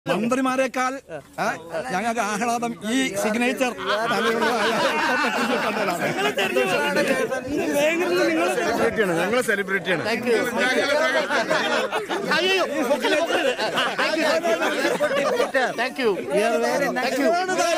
മന്ത്രിമാരെക്കാൾ ആ, ഞങ്ങൾക്ക് ആഹ്ലാദം ഈ സിഗ്നേച്ചർ തലയുള്ളതായ കണ്ടതാണ് സെലിബ്രിറ്റിയാണ് ഞങ്ങൾ സെലിബ്രിറ്റിയാണ് അയ്യോ പൊക്കല്, പൊക്കല്. Thank you, thank you. Thank you.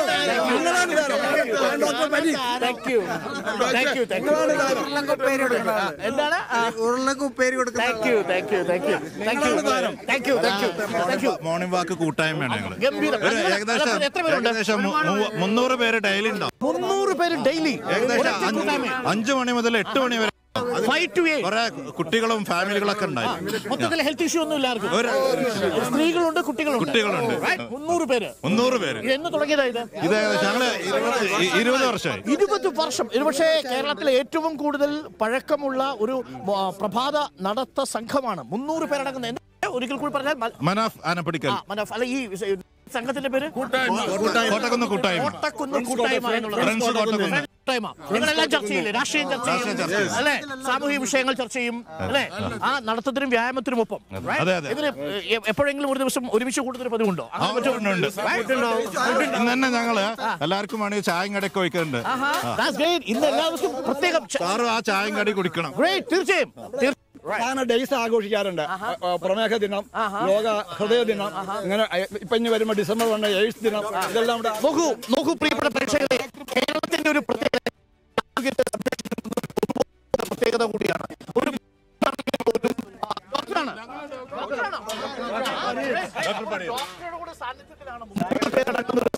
Thank you. Thank you, thank you. ആ, എന്താണ് ഉരുളക്ക് ഉപ്പേരി കൊടുക്കുന്ന thank you thank you thank you thank you thank you thank you thank you morning walk കൂട്ടായ്മയാണ് ഞങ്ങൾ ഗംഭീരം ഒരു ഏകദേശം എത്ര പേരുണ്ട് ഏകദേശം മു- മു- മുന്നൂറ് പേര് ഡെയിലി ഉണ്ടാവും മുന്നൂറ് പേര് ഡെയിലി ഏകദേശം അഞ്ച് അഞ്ചു മണി മുതൽ എട്ട് മണി വരെ ഫൈവ് ടു എയ്റ്റ് കുറെ കുട്ടികളും ഫാമിലികളൊക്കെ ഉണ്ടായി മൊത്തത്തിൽ ഹെൽത്ത് ഇഷ്യൂ ഒന്നും ഇല്ലാർക്കും ഒരു സ്ത്രീകളുണ്ട് കുട്ടികളുണ്ട് കുട്ടികളുണ്ട്. Right? മുന്നൂറ് പേര് മുന്നൂറ് പേര് ഇത് എന്ന് തുടങ്ങിയതാ ഇത് ഇത് ഏകദേശം ഞങ്ങള് ഇരുപത് ഇ- ഇരുപത് വർഷമായി ഇരുപത് വർഷം ഒരുപക്ഷെ കേരളത്തിലെ ഏറ്റവും കൂടുതൽ പഴക്കമുള്ള ഒരു ആ, പ്രഭാത നടത്ത സംഘമാണ് മുന്നൂറ് പേരടങ്ങുന്ന എന്താ? ഒരിക്കൽ കൂടി പറഞ്ഞാൽ മ- മനാഫ് ആനപ്പടിക്കൽ ആ, മനോഫ്, അല്ല ഈ സ- സംഘത്തിന്റെ പേര് കോട്ടക്കുന്ന് കൂട്ടായ്മ കോട്ടക്കുന്ന് കൂട്ടായ്മ എന്നുള്ളത്. ഫ്രണ്ട്സ് കോട്ടക്കുന്ന്. കൂട്ടായ്മ നിങ്ങളെല്ലാം ചർച്ച ചെയ്യില്ലേ രാഷ്ട്രീയം ചർച്ച ചെയ്യും അല്ലെ സാമൂഹിക വിഷയങ്ങൾ ചർച്ച ചെയ്യും അല്ലെ ആ നടത്തത്തിനും വ്യായാമത്തിനും ഒപ്പം Right? അതെ, അതെ. ഇതിന് എ- എപ്പോഴെങ്കിലും ഒരു ദിവസം ഒരുമിച്ച് കൂടുതൽ പതിവുണ്ടോ ആ, ഉണ്ട്, ഉണ്ട്. ഇന്ന് തന്നെ ഞങ്ങള് എല്ലാവർക്കും വേണമെങ്കിൽ ചായം കടയൊക്കെ വയ്ക്കുന്നുണ്ട് That's great. ഇന്ന് എല്ലാ ദിവസവും പ്രത്യേകം ച- സാറും ആ ചായം കടി കുടിക്കണം Great. തീർച്ചയായും തീർ- പ്രധാന ഡേയ്സ് ആഘോഷിക്കാറുണ്ട് ആ, പ്രമേഹ ദിനം ലോക ഹൃദയ ദിനം ഇങ്ങനെ അ, ഇപ്പൊ ഇനി വരുമ്പോ ഡിസംബർ ഒന്ന് എയ്ഡ്സ് ദിനം ഇതെല്ലാം ഇവിടെ നോക്കൂ നോക്കൂ പ്രിയപ്പെട്ട പ്രേക്ഷകരെ കേരളത്തിന്റെ ഒരു പ്രത്യേകത ആരോഗ്യത്തെ സംരക്ഷിക്കുന്നത് ഒരു പ്രത്യേകത കൂടിയാണ് ഒരു ഒരു- ആ, ഡോക്ടറാണ്. ഡോക്ടറാണോ? ഡോക്ടറുടെ കൂടെ സാന്നിധ്യത്തിലാണ് മുന്നൂറ് പേരടങ്ങുന്ന ഒരു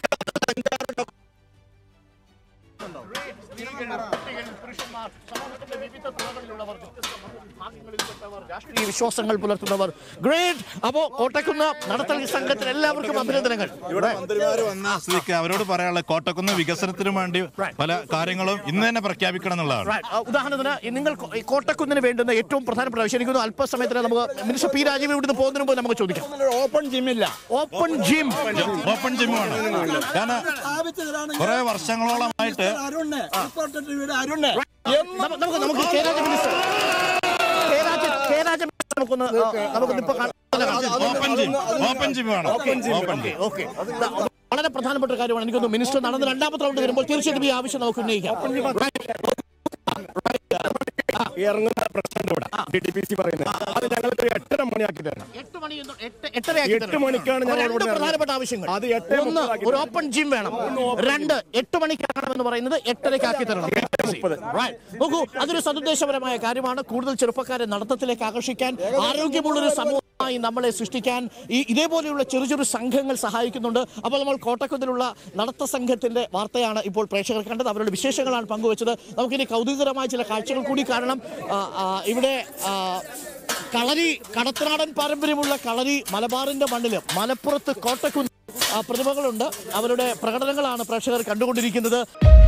സ്ത്രീകൾ, കുട്ടികൾ, പുരുഷന്മാർ, സമൂഹത്തിന്റെ വിവിധ തുറകളിലുള്ളവർ, വ്യത്യസ്ത വിഭാഗങ്ങളിൽപ്പെട്ടവർ, രാഷ്ട്രീയ വിശ്വാസങ്ങൾ പുലർത്തുന്നവർ ഗ്രേറ്റ് അപ്പോ കോട്ടക്കുന്ന് നടത്തൽ സംഘത്തിന് എല്ലാവർക്കും അഭിനന്ദനങ്ങൾ ഇവിടെ മന്ത്രിമാര് വന്ന സ്ഥിതിക്ക് അവരോട് പറയാനുള്ള കോട്ടക്കുന്ന് വികസനത്തിന് വേണ്ടി പല കാര്യങ്ങളും ഇന്ന് തന്നെ പ്രഖ്യാപിക്കണം എന്നുള്ളതാണ് Right. ആ, ഉദാഹരണത്തിന് ഈ നിങ്ങൾ കോ- ഈ കോട്ടക്കുന്നിന് വേണ്ടുന്ന ഏറ്റവും പ്രധാനപ്പെട്ട ആവശ്യം എനിക്ക് തോന്നുന്നു അല്പസമയത്തിന് നമുക്ക് മിനിസ്റ്റർ പി രാജീവ് ഇവിടുന്ന് പോകുന്നതിന് മുമ്പ് നമുക്ക് ചോദിക്കാം ഓപ്പൺ ജിമ്മില്ല ഓപ്പൺ ജിം ഓപ്പൺ ജിമ്മാണ് കാരണം കുറെ വർഷങ്ങളോളമായിട്ട് അരുണ് റിപ്പോർട്ടർ വീട് അരുണ് നമുക്ക് നമുക്ക് K Raja minister K Raja K Raja minister നമുക്കൊന്ന് ആ, നമുക്കൊന്ന് ഇപ്പൊ കാണാം. ഓപ്പൺ ജിം ഓപ്പൺ ജിം വേണം ഓപ്പൺ ജിം ഓക്കെ വളരെ പ്രധാനപ്പെട്ട ഒരു കാര്യമാണ് എനിക്കൊന്ന് മിനിസ്റ്റർ നടന്ന് രണ്ടാമത്തെ റൗണ്ട് വരുമ്പോൾ തീർച്ചയായിട്ടും ഈ ആവശ്യം നമുക്ക് ഉന്നയിക്കാം ഇറങ്ങുന്ന പ്രശ്നം ഇവിടെ ഡി ടി പി സി പറയുന്നത് അത് ഞങ്ങൾക്ക് എട്ടര മണിയാക്കി തരണം എട്ട് മണി എന്ന് എട്ട് എട്ടരയാക്കി എട്ട് തരണം. മണിക്കാണ് അപ്പോൾ ഞങ്ങൾ രണ്ട് ഇവിടെ പ്രധാനപ്പെട്ട ആവശ്യങ്ങൾ അത് എട്ടേ ഒന്ന് മുപ്പതാക്കി ഒരു ഓപ്പൺ ജിം വേണം രണ്ട് എട്ട് മണിക്കാക്കണം എന്ന് പറയുന്നത് എട്ടരയ്ക്കാക്കി തരണം Right. നോക്കൂ അതൊരു സതുദ്ദേശപരമായ കാര്യമാണ് കൂടുതൽ ചെറുപ്പക്കാരെ നടത്തത്തിലേക്ക് ആകർഷിക്കാൻ ആരോഗ്യമുള്ളൊരു സമൂഹമായി നമ്മളെ സൃഷ്ടിക്കാൻ ഈ ഇതേപോലെയുള്ള ചെറു ചെറു സംഘങ്ങൾ സഹായിക്കുന്നുണ്ട് അപ്പോൾ നമ്മൾ കോട്ടക്കുന്നിലുള്ള നടത്ത സംഘത്തിന്റെ വാർത്തയാണ് ഇപ്പോൾ പ്രേക്ഷകർ കണ്ടത് അവരുടെ വിശേഷങ്ങളാണ് പങ്കുവച്ചത് നമുക്കിനി കൗതുകകരമായ ചില കാഴ്ചകൾ കൂടി കാരണം ആ, ആ, ഇവിടെ ആ, കളരി കടത്തനാടൻ പാരമ്പര്യമുള്ള കളരി മലബാറിന്റെ മണ്ണില് മലപ്പുറത്ത് കോട്ടക്കുന്ന് ആ, പ്രതിഭകളുണ്ട് അവരുടെ പ്രകടനങ്ങളാണ് പ്രേക്ഷകർ കണ്ടുകൊണ്ടിരിക്കുന്നത്